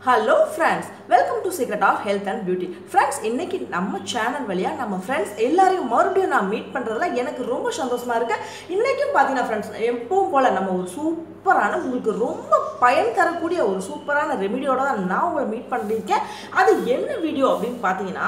hello friends welcome to secret of health and beauty friends இன்னைக்கு நம்ம channel வழியாக நம்ம ஃப்ரெண்ட்ஸ் எல்லாரையும் மறுபடியும் நான் மீட் பண்ணுறதுல எனக்கு ரொம்ப சந்தோஷமா இருக்கு இன்றைக்கும் பார்த்தீங்கன்னா ஃப்ரெண்ட்ஸ் எப்பவும் போல் நம்ம ஒரு சூப்பரான உங்களுக்கு ரொம்ப பயன் தரக்கூடிய ஒரு சூப்பரான ரெமிடியோட தான் நான் உங்களை மீட் பண்ணியிருக்கேன் அது என்ன வீடியோ அப்படின்னு பார்த்தீங்கன்னா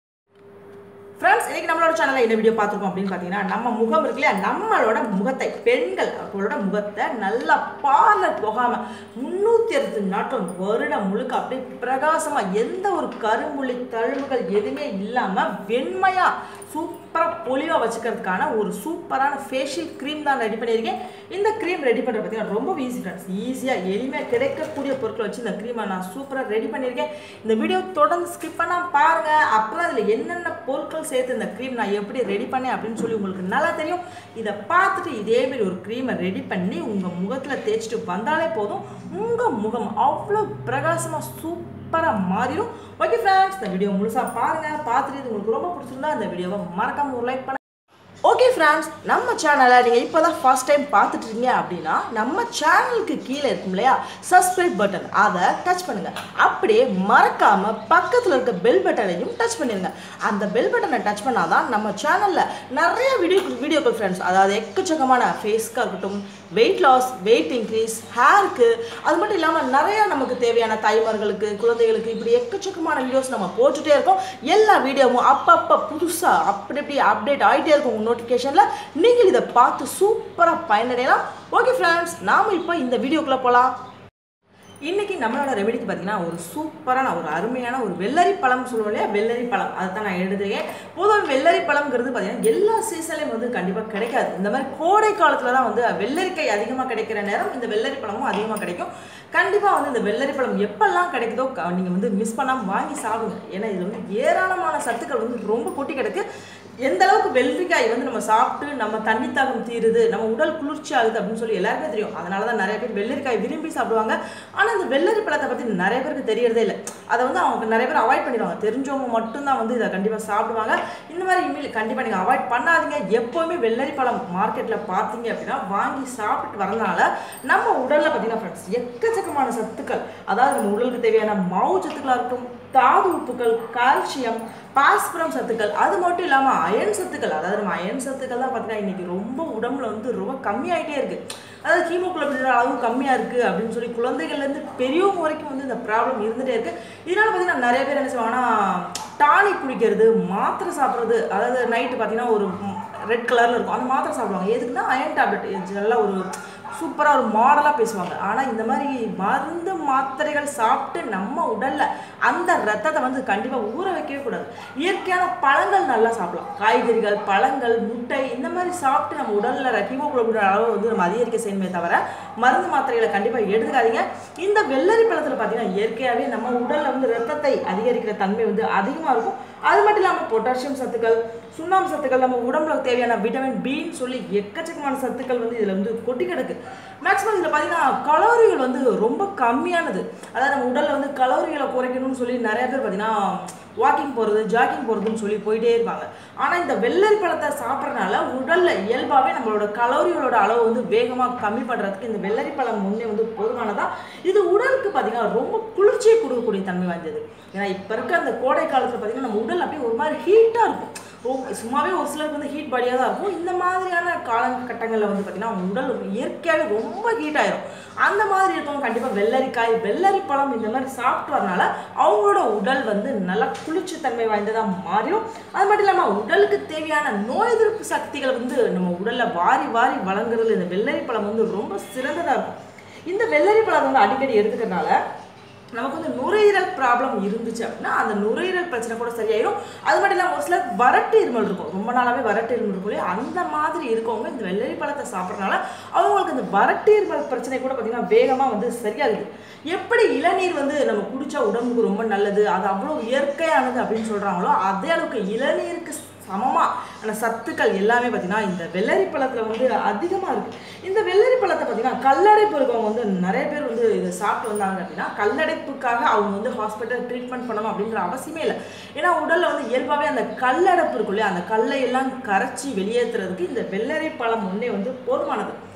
ஃப்ரெண்ட்ஸ் இன்னைக்கு நம்மளோட சேனலில் என்ன வீடியோ பார்த்துருக்கோம் அப்படின்னு பார்த்தீங்கன்னா நம்ம முகம் இருக்கு இல்லையா நம்மளோட முகத்தை பெண்கள் அவங்களோட முகத்தை நல்லா பார்லர் போகாமல் முந்நூற்றி அறுபது நாட்கள் வருடம் முழுக்க அப்படியே பிரகாசமாக எந்த ஒரு கரும்புள்ளி தழுவுகள் எதுவுமே இல்லாமல் வெண்மையாக சூப்பராக பொலிவாக வச்சுக்கிறதுக்கான ஒரு சூப்பரான ஃபேஷியல் க்ரீம் தான் ரெடி பண்ணியிருக்கேன் இந்த க்ரீம் ரெடி பண்ணுறது பார்த்தீங்கன்னா ரொம்ப ஈஸி ஃப்ரெண்ட்ஸ் ஈஸியாக எளிமையாக கிடைக்கக்கூடிய பொருட்களை வச்சு இந்த க்ரீமை நான் சூப்பராக ரெடி பண்ணியிருக்கேன் இந்த வீடியோ தொடர்ந்து ஸ்கிப் பண்ணால் பாருங்கள் அப்புறம் அதில் என்னென்ன பொருட்கள் சேர்த்து இந்த க்ரீம் நான் எப்படி ரெடி பண்ணேன் அப்படின்னு சொல்லி உங்களுக்கு நல்லா தெரியும் இதை பார்த்துட்டு இதேமாரி ஒரு க்ரீமை ரெடி பண்ணி உங்கள் முகத்தில் தேய்ச்சிட்டு வந்தாலே போதும் உங்கள் முகம் அவ்வளோ பிரகாசமாக சூப்பராக மாறிடும் ஓகே ஃப்ரெண்ட்ஸ் இந்த வீடியோ முழுசாக பாருங்கள் பார்த்துட்டு இது உங்களுக்கு ரொம்ப பிடிச்சிருந்தா இந்த வீடியோவை மறக்காம ஒரு லைக் பண்ண ஓகே ஃப்ரெண்ட்ஸ் நம்ம சேனலை நீங்கள் இப்போ தான் ஃபர்ஸ்ட் டைம் பார்த்துட்டு இருக்கீங்க அப்படின்னா நம்ம சேனலுக்கு கீழே இருக்கும் இல்லையா சப்ஸ்கிரைப் பட்டன் அதை டச் பண்ணுங்கள் அப்படியே மறக்காமல் பக்கத்தில் இருக்க பெல் பட்டனையும் டச் பண்ணிடுங்க அந்த பெல் பட்டனை டச் பண்ணால் தான் நம்ம சேனலில் நிறைய வீடியோ வீடியோக்கள் ஃப்ரெண்ட்ஸ் அதாவது எக்கச்சக்கமான ஃபேஸ்க்காக இருக்கட்டும் வெயிட் லாஸ் வெயிட் இன்க்ரீஸ் ஹேருக்கு அது மட்டும் இல்லாமல் நிறைய நமக்கு தேவையான தாய்மார்களுக்கு குழந்தைகளுக்கு இப்படி எக்கச்சக்கமான வீடியோஸ் நம்ம போட்டுகிட்டே இருக்கோம் எல்லா வீடியோவும் அப்பப்போ புதுசாக அப்படி இப்படி அப்டேட் ஆகிட்டே இருக்கும் உங்கள் நோட்டிஃபிகேஷனில் நீங்கள் இதை பார்த்து சூப்பராக பயனடையலாம் ஓகே ஃப்ரெண்ட்ஸ் நாம் இப்போ இந்த வீடியோக்குள்ளே போகலாம் இன்னைக்கு நம்மளோட ரெமெடிக்கு பார்த்தீங்கன்னா ஒரு சூப்பரான ஒரு அருமையான ஒரு வெள்ளரி பழம் சொல்லுவோம் இல்லையா வெள்ளரி பழம் அதை தான் நான் எழுதுறேன் பொதுவாக வெள்ளரி பழம்ங்கிறது பார்த்தீங்கன்னா எல்லா சீசன்லையும் வந்து கண்டிப்பாக கிடைக்காது இந்த மாதிரி கோடை காலத்தில் தான் வந்து வெள்ளரிக்காய் அதிகமாக கிடைக்கிற நேரம் இந்த வெள்ளரி பழமும் அதிகமாக கிடைக்கும் கண்டிப்பாக வந்து இந்த வெள்ளரி பழம் எப்பெல்லாம் கிடைக்குதோ நீங்கள் வந்து மிஸ் பண்ணாமல் வாங்கி சாப்பிடுங்க ஏன்னா இதில் வந்து ஏராளமான சத்துக்கள் வந்து ரொம்ப கொட்டி கிடக்கு எந்த அளவுக்கு வெள்ளரிக்காய் வந்து நம்ம சாப்பிட்டு நம்ம தண்ணி தாகம் தீருது நம்ம உடல் குளிர்ச்சி ஆகுது அப்படின்னு சொல்லி எல்லாருமே தெரியும் அதனால தான் நிறைய பேர் வெள்ளரிக்காய் விரும்பி சாப்பிடுவாங்க ஆனால் இந்த வெள்ளரி பழத்தை பற்றி நிறைய பேருக்கு தெரியறதே இல்லை அதை வந்து அவங்க நிறைய பேர் அவாய்ட் பண்ணிடுவாங்க தெரிஞ்சவங்க மட்டும்தான் வந்து இதை கண்டிப்பாக சாப்பிடுவாங்க இந்த மாதிரி இனிமேல் கண்டிப்பாக நீங்கள் அவாய்ட் பண்ணாதீங்க எப்போவுமே வெள்ளரி பழம் மார்க்கெட்டில் பார்த்தீங்க அப்படின்னா வாங்கி சாப்பிட்டு வரனால நம்ம உடலில் பார்த்தீங்கன்னா ஃப்ரெண்ட்ஸ் எக்கச்சக்கமான சத்துக்கள் அதாவது நம்ம உடலுக்கு தேவையான மாவு சத்துக்களாக இருக்கட்டும் தாது உப்புகள் கால்சியம் பாஸ்பரம் சத்துக்கள் அது மட்டும் இல்லாமல் அயன் சத்துக்கள் அதாவது நம்ம அயன் சத்துக்கள் தான் பார்த்தீங்கன்னா இன்றைக்கி ரொம்ப உடம்புல வந்து ரொம்ப கம்மியாயிட்டே இருக்குது அதாவது ஹீமோகுளோபின் அளவு கம்மியாக இருக்குது அப்படின்னு சொல்லி குழந்தைகள்லேருந்து பெரியவங்க வரைக்கும் வந்து இந்த ப்ராப்ளம் இருந்துகிட்டே இருக்குது இதனால் பார்த்தீங்கன்னா நிறைய பேர் என்ன செய்வாங்கன்னா டானிக் குடிக்கிறது மாத்திரை சாப்பிட்றது அதாவது நைட்டு பார்த்தீங்கன்னா ஒரு ரெட் கலரில் இருக்கும் அந்த மாத்திரை சாப்பிடுவாங்க எதுக்குன்னா அயன் டேப்லெட் நல்லா ஒரு சூப்பராக ஒரு மாடலாக பேசுவாங்க ஆனால் இந்த மாதிரி மருந்து மாத்திரைகள் சாப்பிட்டு நம்ம உடலில் அந்த ரத்தத்தை வந்து கண்டிப்பாக ஊற வைக்கவே கூடாது இயற்கையான பழங்கள் நல்லா சாப்பிடலாம் காய்கறிகள் பழங்கள் முட்டை இந்த மாதிரி சாப்பிட்டு நம்ம உடலில் ஹீமோகுளோபின் அளவு வந்து நம்ம அதிகரிக்க செய்யணுமே தவிர மருந்து மாத்திரைகளை கண்டிப்பாக எடுத்துக்காதீங்க இந்த வெள்ளரி பழத்தில் பார்த்தீங்கன்னா இயற்கையாகவே நம்ம உடலில் வந்து ரத்தத்தை அதிகரிக்கிற தன்மை வந்து அதிகமாக இருக்கும் அது மட்டும் இல்லாமல் பொட்டாசியம் சத்துக்கள் சுண்ணாம்பு சத்துக்கள் நம்ம உடம்புல தேவையான விட்டமின் பின்னு சொல்லி எக்கச்சக்கமான சத்துக்கள் வந்து இதில் வந்து கொட்டி கிடக்கு மேக்ஸிமம் இதில் பார்த்தீங்கன்னா கலோரிகள் வந்து ரொம்ப கம்மியானது அதாவது நம்ம உடலில் வந்து கலோரிகளை குறைக்கணும்னு சொல்லி நிறைய பேர் பார்த்தீங்கன்னா வாக்கிங் போகிறது ஜாக்கிங் போகிறதுன்னு சொல்லி போயிட்டே இருப்பாங்க ஆனால் இந்த வெள்ளரி பழத்தை சாப்பிட்றதுனால உடலில் இயல்பாகவே நம்மளோட கலோரிகளோட அளவு வந்து வேகமாக கம்மி பண்ணுறதுக்கு இந்த வெள்ளரி பழம் முன்னே வந்து போதுமானதான் இது உடலுக்கு பார்த்தீங்கன்னா ரொம்ப குளிர்ச்சியை கொடுக்கக்கூடிய தன்மை வாய்ந்தது ஏன்னா இப்போ இருக்க அந்த கோடை காலத்தில் பார்த்தீங்கன்னா நம்ம உடல் அப்படியே ஒரு மாதிரி ஹீட்டாக இருக்கும் ரொம்ப சும்மாவே ஒரு சிலருக்கு வந்து ஹீட் பாடியாக தான் இருக்கும் இந்த மாதிரியான காலகட்டங்களில் வந்து பார்த்திங்கன்னா அவங்க உடல் இயற்கையாகவே ரொம்ப ஹீட் ஆயிரும் அந்த மாதிரி இருக்கவங்க கண்டிப்பாக வெள்ளரிக்காய் வெள்ளரி பழம் இந்த மாதிரி சாப்பிட்டு வரனால அவங்களோட உடல் வந்து நல்லா குளிர்ச்சி தன்மை வாய்ந்ததாக மாறிடும் அது மட்டும் இல்லாமல் உடலுக்கு தேவையான நோய் எதிர்ப்பு சக்திகள் வந்து நம்ம உடலில் வாரி வாரி வழங்குறதுல இந்த வெள்ளரி பழம் வந்து ரொம்ப சிறந்ததாக இருக்கும் இந்த வெள்ளரி பழம் வந்து அடிக்கடி எடுத்துக்கிறதுனால நமக்கு வந்து நுரையீரல் ப்ராப்ளம் இருந்துச்சு அப்படின்னா அந்த நுரையீரல் பிரச்சனை கூட சரியாயிடும் அது மட்டும் இல்லாமல் ஒரு சிலர் வறட்டு இருமல் இருக்கும் ரொம்ப நாளாகவே வறட்டு இருமல் இருக்கும் இல்லையா அந்த மாதிரி இருக்கவங்க இந்த வெள்ளரி பழத்தை சாப்பிட்றதுனால அவங்களுக்கு இந்த வறட்டு இருமல் பிரச்சனை கூட பார்த்திங்கன்னா வேகமாக வந்து சரியாகுது எப்படி இளநீர் வந்து நம்ம குடித்தா உடம்புக்கு ரொம்ப நல்லது அது அவ்வளோ இயற்கையானது அப்படின்னு சொல்கிறாங்களோ அதே அளவுக்கு இளநீருக்கு சமமாக அந்த சத்துக்கள் எல்லாமே பார்த்திங்கன்னா இந்த வெள்ளரி பழத்தில் வந்து அதிகமாக இருக்குது இந்த வெள்ளரி பழத்தை பார்த்திங்கன்னா கல்லடைப்பு இருக்கவங்க வந்து நிறைய பேர் வந்து இதை சாப்பிட்டு வந்தாங்க அப்படின்னா கல்லடைப்புக்காக அவங்க வந்து ஹாஸ்பிட்டல் ட்ரீட்மெண்ட் பண்ணணும் அப்படின்ற அவசியமே இல்லை ஏன்னா உடலில் வந்து இயல்பாகவே அந்த கல்லடைப்பு இருக்கும் இல்லையா அந்த கல்லை எல்லாம் கரைச்சி வெளியேற்றுறதுக்கு இந்த வெள்ளரி பழம் ஒன்றே வந்து போதுமானது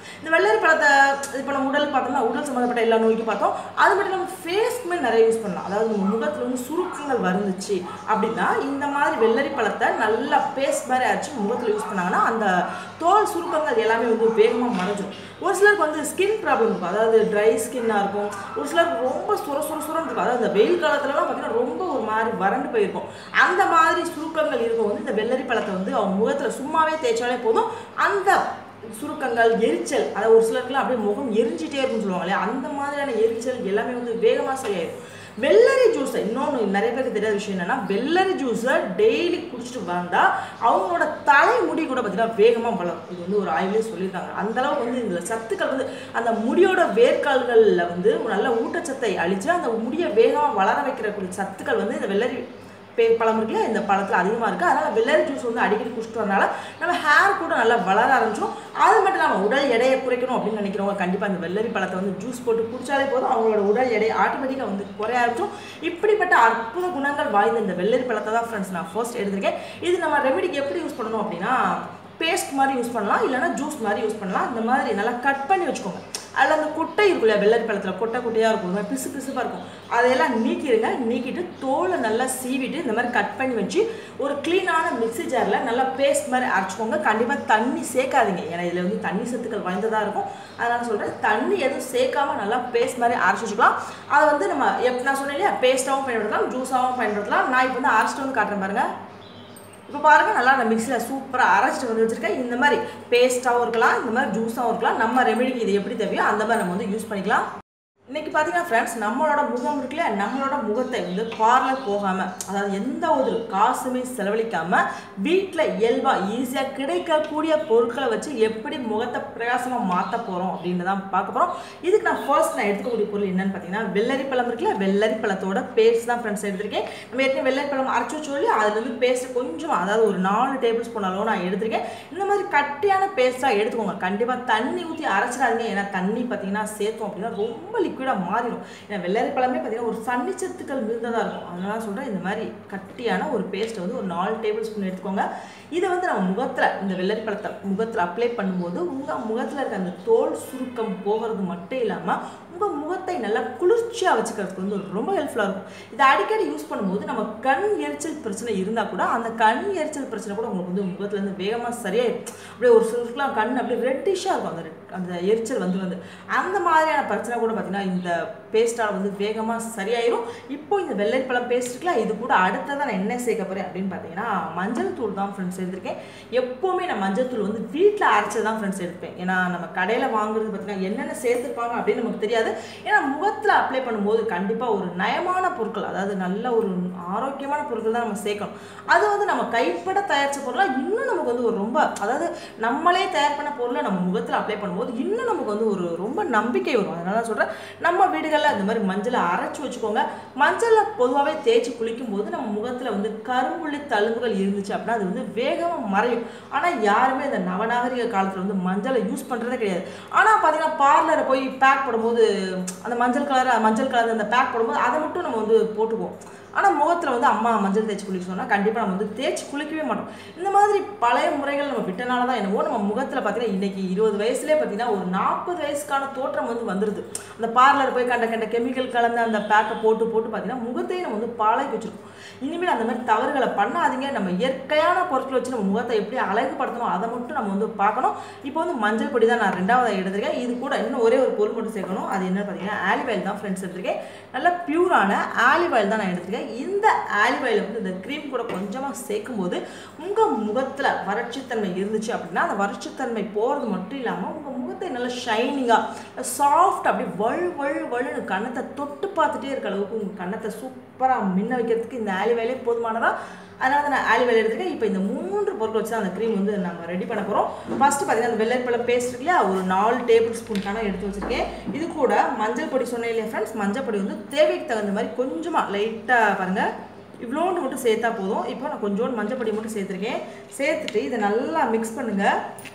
இந்த வெள்ளரி பழத்தை இப்போ நம்ம உடல் பார்த்தோம்னா உடல் சம்மந்தப்பட்ட எல்லா நோய்க்கும் பார்த்தோம் அது மட்டும் நம்ம ஃபேஸ்க்குமே நிறைய யூஸ் பண்ணலாம் அதாவது நம்ம முகத்தில் வந்து சுருக்கங்கள் வந்துச்சு அப்படின்னா இந்த மாதிரி வெள்ளரி பழத்தை நல்லா பேஸ்ட் மாதிரி அரைச்சி முகத்தில் யூஸ் பண்ணாங்கன்னா அந்த தோல் சுருக்கங்கள் எல்லாமே வந்து வேகமாக மறைஞ்சிடும் ஒரு சிலருக்கு வந்து ஸ்கின் ப்ராப்ளம் இருக்கும் அதாவது ட்ரை ஸ்கின்னாக இருக்கும் ஒரு சிலருக்கு ரொம்ப சுர சுர சுரன்னு இருக்கும் அதாவது இந்த வெயில் காலத்துலலாம் பார்த்தீங்கன்னா ரொம்ப ஒரு மாதிரி வறண்டு போயிருக்கும் அந்த மாதிரி சுருக்கங்கள் இருக்கும் வந்து இந்த வெள்ளரி பழத்தை வந்து அவங்க முகத்தில் சும்மாவே தேய்ச்சாலே போதும் அந்த சுருக்கங்கள் எரிச்சல் அதாவது ஒரு சிலருக்குலாம் அப்படியே முகம் எரிஞ்சிட்டே இருக்கும்னு சொல்லுவாங்க இல்லையா அந்த மாதிரியான எரிச்சல் எல்லாமே வந்து வேகமாக சரியாயிடும் வெள்ளரி ஜூஸை இன்னொன்று நிறைய பேருக்கு தெரியாத விஷயம் என்னன்னா வெள்ளரி ஜூஸை டெய்லி குடிச்சிட்டு வந்தால் அவங்களோட தலைமுடி கூட பார்த்தீங்கன்னா வேகமாக வளரும் இது வந்து ஒரு ஆய்வுலேயே சொல்லியிருக்காங்க அந்த அளவுக்கு வந்து இந்த சத்துக்கள் வந்து அந்த முடியோட வேர்க்கால்களில் வந்து நல்ல ஊட்டச்சத்தை அழித்து அந்த முடியை வேகமாக வளர வைக்கிறக்கூடிய சத்துக்கள் வந்து இந்த வெள்ளரி பே பழம் இருக்குல்ல இந்த பழத்தில் அதிகமாக இருக்குது அதனால் வெள்ளரி ஜூஸ் வந்து அடிக்கடி குடிச்சிட்டு வரனால நம்ம ஹேர் கூட நல்லா வளர ஆரம்பிச்சிடும் அது மட்டும் இல்லாமல் உடல் எடையை குறைக்கணும் அப்படின்னு நினைக்கிறவங்க கண்டிப்பாக இந்த வெள்ளரி பழத்தை வந்து ஜூஸ் போட்டு குடிச்சாலே போதும் அவங்களோட உடல் எடை ஆட்டோமேட்டிக்காக வந்து குறைய ஆரம்பிச்சிடும் இப்படிப்பட்ட அற்புத குணங்கள் வாய்ந்த இந்த வெள்ளரி பழத்தை தான் ஃப்ரெண்ட்ஸ் நான் ஃபர்ஸ்ட் எடுத்திருக்கேன் இது நம்ம ரெமெடிக்கு எப்படி யூஸ் பண்ணணும் அப்படின்னா பேஸ்ட் மாதிரி யூஸ் பண்ணலாம் இல்லைனா ஜூஸ் மாதிரி யூஸ் பண்ணலாம் இந்த மாதிரி நல்லா கட் பண்ணி வச்சுக்கோங்க அதில் அந்த கொட்டை இருக்கும் இல்லையா வெள்ளரி பழத்தில் கொட்டை கொட்டையாக இருக்கும் இந்த மாதிரி பிசு பிசுப்பாக இருக்கும் அதையெல்லாம் நீக்கிடுங்க நீக்கிட்டு தோலை நல்லா சீவிட்டு இந்த மாதிரி கட் பண்ணி வச்சு ஒரு க்ளீனான மிக்ஸி ஜாரில் நல்லா பேஸ்ட் மாதிரி அரைச்சிக்கோங்க கண்டிப்பாக தண்ணி சேர்க்காதீங்க ஏன்னா இதில் வந்து தண்ணி சத்துக்கள் வாய்ந்ததாக இருக்கும் அதனால் சொல்கிறேன் தண்ணி எதுவும் சேர்க்காம நல்லா பேஸ்ட் மாதிரி அரைச்சி வச்சுக்கலாம் அதை வந்து நம்ம எப் நான் சொன்னேன் இல்லையா பேஸ்ட்டாகவும் பயன்படுத்தலாம் ஜூஸாகவும் பயன்படுத்தலாம் நான் இப்போ வந்து அரைச்சிட்டு வந்து காட்டுறேன் பாருங்கள் இப்போ பாருங்கள் நல்லா நான் மிக்சியில் சூப்பராக அரைச்சிட்டு வந்து வச்சுருக்கேன் இந்த மாதிரி பேஸ்ட்டாகவும் இருக்கலாம் இந்த மாதிரி ஜூஸாகவும் இருக்கலாம் நம்ம ரெமெடிக்கு இது எப்படி தேவையோ அந்த மாதிரி நம்ம வந்து யூஸ் பண்ணிக்கலாம் இன்னைக்கு பார்த்தீங்கன்னா ஃப்ரெண்ட்ஸ் நம்மளோட முகம் இருக்குல்ல நம்மளோட முகத்தை வந்து பார்லர் போகாமல் அதாவது எந்த ஒரு காசுமே செலவழிக்காமல் வீட்டில் இயல்பாக ஈஸியாக கிடைக்கக்கூடிய பொருட்களை வச்சு எப்படி முகத்தை பிரகாசமாக மாற்ற போகிறோம் அப்படின்னு தான் பார்க்க போகிறோம் இதுக்கு நான் ஃபர்ஸ்ட் நான் எடுத்துக்கக்கூடிய பொருள் என்னன்னு பார்த்தீங்கன்னா வெள்ளரி பழம் இருக்குல்ல வெள்ளரி பழத்தோட பேஸ்ட் தான் ஃப்ரெண்ட்ஸ் எடுத்திருக்கேன் நம்ம ஏற்கனவே வெள்ளரி பழம் அரைச்சி சொல்லி அதில் வந்து பேஸ்ட் கொஞ்சம் அதாவது ஒரு நாலு டேபிள் ஸ்பூன் அளவு நான் எடுத்திருக்கேன் இந்த மாதிரி கட்டியான பேஸ்ட்டாக எடுத்துக்கோங்க கண்டிப்பாக தண்ணி ஊற்றி அரைச்சிடாதீங்க ஏன்னா தண்ணி பார்த்தீங்கன்னா சேர்த்தோம் அப்படின்னா ரொம்ப லிக்விடாக மாறிடும் ஏன்னா வெள்ளரி பழமே பார்த்தீங்கன்னா ஒரு சன்னிச்சத்துக்கள் மிகுந்ததாக இருக்கும் அதனால சொல்கிறேன் இந்த மாதிரி கட்டியான ஒரு பேஸ்ட்டை வந்து ஒரு நாலு டேபிள் ஸ்பூன் எடுத்துக்கோங்க இதை வந்து நம்ம முகத்தில் இந்த வெள்ளரி பழத்தை முகத்தில் அப்ளை பண்ணும்போது உங்கள் முகத்தில் இருக்க அந்த தோல் சுருக்கம் போகிறது மட்டும் இல்லாமல் உங்கள் முகத்தை நல்லா குளிர்ச்சியாக வச்சுக்கிறதுக்கு வந்து ரொம்ப ஹெல்ப்ஃபுல்லாக இருக்கும் இதை அடிக்கடி யூஸ் பண்ணும்போது நம்ம கண் எரிச்சல் பிரச்சனை இருந்தால் கூட அந்த கண் எரிச்சல் பிரச்சனை கூட உங்களுக்கு வந்து முகத்துலேருந்து வேகமாக சரியாயிடும் அப்படியே ஒரு சிலருக்குலாம் கண் அப்படியே ரெட்டிஷாக இருக்கும் அந்த red- அந்த எரிச்சல் வந்து வந்து அந்த மாதிரியான பிரச்சனை கூட பார்த்தீங்கன்னா இந்த பேஸ்ட்டால் வந்து வேகமாக சரியாயிரும் இப்போ இந்த வெள்ளரி பழம் பேஸ்ட் இருக்குல்ல இது கூட அடுத்ததான் நான் என்ன சேர்க்க போகிறேன் அப்படின்னு பார்த்தீங்கன்னா மஞ்சள் தூள் தான் ஃப்ரெண்ட்ஸ் எடுத்திருக்கேன் எப்போவுமே நான் மஞ்சள் தூள் வந்து வீட்டில் அரைச்சி தான் ஃப்ரெண்ட்ஸ் எடுப்பேன் ஏன்னா நம்ம கடையில் வாங்குறது பார்த்தீங்கன்னா என்னென்ன சேர்த்துருப்பாங்க அப்படின்னு நமக்கு தெரியாது ஏன்னா முகத்தில் அப்ளை பண்ணும்போது கண்டிப்பாக ஒரு நயமான பொருட்கள் அதாவது நல்ல ஒரு ஆரோக்கியமான பொருட்கள் தான் நம்ம சேர்க்கணும் அது வந்து நம்ம கைப்பட தயாரித்த பொருளாக இன்னும் நமக்கு வந்து ஒரு ரொம்ப அதாவது நம்மளே தயார் பண்ண பொருளை நம்ம முகத்தில் அப்ளை பண்ணும்போது இன்னும் நமக்கு வந்து ஒரு ரொம்ப நம்பிக்கை வரும் அதனால தான் சொல்கிறேன் நம்ம வீடுகளில் அந்த மாதிரி மஞ்சளை அரைச்சி வச்சுக்கோங்க மஞ்சளை பொதுவாகவே தேய்ச்சி குளிக்கும் போது நம்ம முகத்தில் வந்து கரும்புள்ளி தழும்புகள் இருந்துச்சு அப்படின்னா அது வந்து வேகமாக மறையும் ஆனால் யாருமே இந்த நவநாகரிக காலத்தில் வந்து மஞ்சளை யூஸ் பண்ணுறதே கிடையாது ஆனால் பார்த்தீங்கன்னா பார்லரை போய் பேக் போடும்போது அந்த மஞ்சள் கலர் மஞ்சள் கலர் அந்த பேக் போடும்போது அதை மட்டும் நம்ம வந்து போட்டுக்குவோம் ஆனால் முகத்தில் வந்து அம்மா மஞ்சள் தேய்ச்சி குளிக்க சொன்னால் கண்டிப்பாக நம்ம வந்து தேய்ச்சி குளிக்கவே மாட்டோம் இந்த மாதிரி பழைய முறைகள் நம்ம விட்டனால தான் என்னவோ நம்ம முகத்தில் பார்த்தீங்கன்னா இன்னைக்கு இருபது வயசுலேயே பார்த்தீங்கன்னா ஒரு நாற்பது வயசுக்கான தோற்றம் வந்து வந்துடுது அந்த பார்லர் போய் கண்ட கண்ட கெமிக்கல் கலந்த அந்த பேக்கை போட்டு போட்டு பார்த்தீங்கன்னா முகத்தையும் நம்ம வந்து பாழாக்கி வச்சிருக்கோம் இனிமேல் அந்த மாதிரி தவறுகளை பண்ணாதீங்க நம்ம இயற்கையான பொருட்களை வச்சு நம்ம முகத்தை எப்படி அழகுபடுத்தணும் அதை மட்டும் நம்ம வந்து பார்க்கணும் இப்போ வந்து மஞ்சள் பொடி தான் நான் ரெண்டாவது எடுத்திருக்கேன் இது கூட இன்னும் ஒரே ஒரு பொருள் மட்டும் சேர்க்கணும் அது என்ன பார்த்தீங்கன்னா ஆலிவ் ஆயில் தான் ஃப்ரெண்ட்ஸ் எடுத்திருக்கேன் நல்ல பியூரான ஆலிவ் ஆயில் தான் நான் எடுத்திருக்கேன் இந்த ஆலிவ் ஆயில் வந்து இந்த க்ரீம் கூட கொஞ்சமாக சேர்க்கும் போது உங்கள் முகத்தில் வறட்சித்தன்மை இருந்துச்சு அப்படின்னா அந்த வறட்சித்தன்மை போகிறது மட்டும் இல்லாமல் உங்கள் முகத்தை நல்லா ஷைனிங்காக சாஃப்ட் அப்படியே வழு வழு வழுன்னு கன்னத்தை தொட்டு பார்த்துட்டே இருக்க அளவுக்கு உங்கள் கன்னத்தை சூப்பராக மின்ன வைக்கிறதுக்கு இந்த ஆலிவ் ஆயிலே போதுமானதா அதனால தான் நான் ஆலிவ் ஆயில் எடுத்துருக்கேன் இப்போ இந்த மூன்று பொருட்கள் வச்சு தான் அந்த க்ரீம் வந்து நம்ம ரெடி பண்ண போகிறோம் ஃபஸ்ட்டு பார்த்தீங்கன்னா அந்த வெள்ளரிப்பழம் பேஸ்ட் இருக்கு இல்லையா ஒரு நாலு டேபிள் ஸ்பூன் கணக்கு எடுத்து வச்சிருக்கேன் இது கூட மஞ்சள் பொடி சொன்னேன் இல்லையா ஃப்ரெண்ட்ஸ் மஞ்சள் பொடி வந்து தேவைக்கு தகுந்த மாதிரி கொஞ்சமாக லைட்டாக பாருங்கள் இவ்வளோண்டு மட்டும் சேர்த்தா போதும் இப்போ நான் கொஞ்சோண்டு மஞ்சள் பொடி மட்டும் சேர்த்துருக்கேன் சேர்த்துட்டு இதை நல்லா மிக்ஸ் பண்ணுங்கள்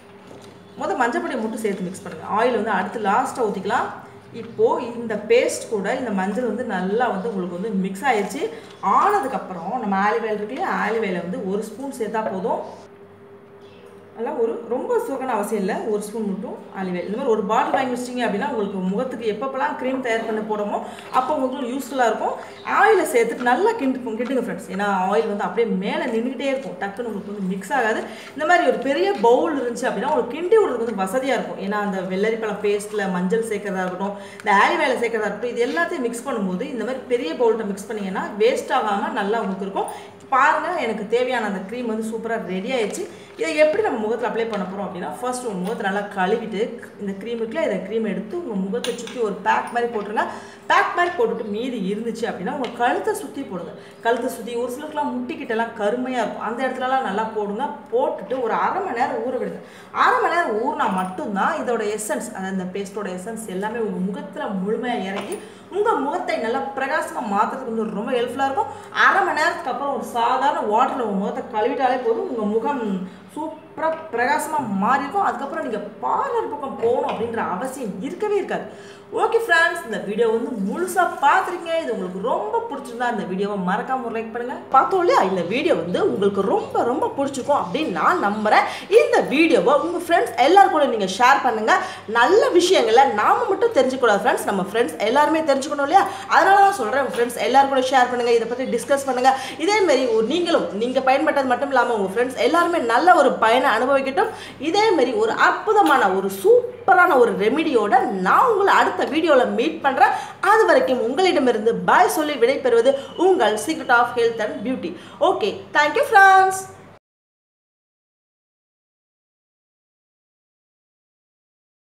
முதல் மஞ்சள் பொடியை மட்டும் சேர்த்து மிக்ஸ் பண்ணுங்கள் ஆயில் வந்து அடுத்து லாஸ்ட்டாக ஊற்றிக்கலாம் இப்போது இந்த பேஸ்ட் கூட இந்த மஞ்சள் வந்து நல்லா வந்து உங்களுக்கு வந்து மிக்ஸ் ஆயிடுச்சு ஆனதுக்கப்புறம் நம்ம ஆலிவ் ஆயில் இருக்கு இல்லையா ஆலிவ் ஆயிலை வந்து ஒரு ஸ்பூன் சேர்த்தா போதும் நல்லா ஒரு ரொம்ப சோக்கான அவசியம் இல்லை ஒரு ஸ்பூன் மட்டும் ஆலிவேல் இந்த மாதிரி ஒரு பாட்டில் வாங்கி வச்சிட்டிங்க அப்படின்னா உங்களுக்கு முகத்துக்கு எப்பப்பெல்லாம் க்ரீம் தயார் பண்ண போடுமோ அப்போ உங்களுக்கு யூஸ்ஃபுல்லாக இருக்கும் ஆயிலை சேர்த்துட்டு நல்லா கிண்டு கிண்டுங்க ஃப்ரெண்ட்ஸ் ஏன்னா ஆயில் வந்து அப்படியே மேலே நின்றுக்கிட்டே இருக்கும் டக்குன்னு உங்களுக்கு வந்து மிக்ஸ் ஆகாது இந்த மாதிரி ஒரு பெரிய பவுல் இருந்துச்சு அப்படின்னா உங்களுக்கு கிண்டி விடுறதுக்கு வந்து வசதியாக இருக்கும் ஏன்னா அந்த வெள்ளரிப்பழம் பேஸ்ட்டில் மஞ்சள் சேர்க்கறதா இருக்கட்டும் இந்த ஆலிவேலை சேர்க்கறதா இருக்கட்டும் இது எல்லாத்தையும் மிக்ஸ் பண்ணும்போது இந்த மாதிரி பெரிய பவுல்கிட்ட மிக்ஸ் பண்ணிங்கன்னா வேஸ்ட் ஆகாமல் நல்லா உங்களுக்கு இருக்கும் பாருங்கள் எனக்கு தேவையான அந்த க்ரீம் வந்து சூப்பராக ரெடி ஆயிடுச்சு இதை எப்படி நம்ம முகத்தில் அப்ளை பண்ண போகிறோம் அப்படின்னா ஃபர்ஸ்ட் உங்கள் முகத்தை நல்லா கழுவிட்டு இந்த க்ரீம் இருக்குல்ல இதை க்ரீம் எடுத்து உங்கள் முகத்தை சுற்றி ஒரு பேக் மாதிரி போட்டுருங்க பேக் மாதிரி போட்டுட்டு மீதி இருந்துச்சு அப்படின்னா உங்கள் கழுத்தை சுற்றி போடுங்க கழுத்தை சுற்றி ஒரு சிலருக்குலாம் முட்டிக்கிட்டெல்லாம் கருமையாக இருக்கும் அந்த இடத்துலலாம் நல்லா போடுங்க போட்டுட்டு ஒரு அரை மணி நேரம் ஊற விடுங்க அரை மணி நேரம் ஊறினா மட்டும்தான் இதோட எசன்ஸ் அதாவது இந்த பேஸ்ட்டோட எசன்ஸ் எல்லாமே உங்கள் முகத்தில் முழுமையாக இறங்கி உங்கள் முகத்தை நல்லா பிரகாசமாக மாற்றுறதுக்கு வந்து ரொம்ப ஹெல்ப்ஃபுல்லாக இருக்கும் அரை மணி நேரத்துக்கு அப்புறம் ஒரு சாதாரண வாட்டரில் உங்கள் முகத்தை கழுவிட்டாலே போதும் உங்கள் முகம் சூப்பராக பிரகாசமாக மாறி இருக்கும் அதுக்கப்புறம் நீங்கள் பார்லர் பக்கம் போகணும் அப்படின்ற அவசியம் இருக்கவே இருக்காது ஓகே ஃப்ரெண்ட்ஸ் இந்த வீடியோ வந்து முழுசாக பார்த்துருக்கீங்க இது உங்களுக்கு ரொம்ப பிடிச்சிருந்தா இந்த வீடியோவை மறக்காம ஒரு லைக் பண்ணுங்கள் பார்த்தோம் இல்லையா இந்த வீடியோ வந்து உங்களுக்கு ரொம்ப ரொம்ப பிடிச்சிருக்கும் அப்படின்னு நான் நம்புகிறேன் இந்த வீடியோவை உங்கள் ஃப்ரெண்ட்ஸ் எல்லாரும் கூட நீங்கள் ஷேர் பண்ணுங்கள் நல்ல விஷயங்களை நாம மட்டும் தெரிஞ்சுக்கூடாது ஃப்ரெண்ட்ஸ் நம்ம ஃப்ரெண்ட்ஸ் எல்லாருமே தெரிஞ்சுக்கணும் இல்லையா அதனால தான் சொல்கிறேன் உங்கள் ஃப்ரெண்ட்ஸ் எல்லாரும் கூட ஷேர் பண்ணுங்கள் இதை பற்றி டிஸ்கஸ் பண்ணுங்கள் இதேமாரி ஒரு நீங்களும் நீங்கள் பயன்பட்டது மட்டும் இல்லாமல் உங்கள் ஃப்ரெண்ட்ஸ் எல்லாருமே நல்ல ஒரு பயனை அனுபவிக்கட்டும் இதேமாரி ஒரு அற்புதமான ஒரு சூப்பரான ஒரு ரெமிடியோட நான் உங்களை அடுத்த வீடியோவில் மீட் பண்ணுறேன் அது வரைக்கும் உங்களிடமிருந்து பாய் சொல்லி விடைபெறுவது உங்கள் secret of health and beauty okay thank you friends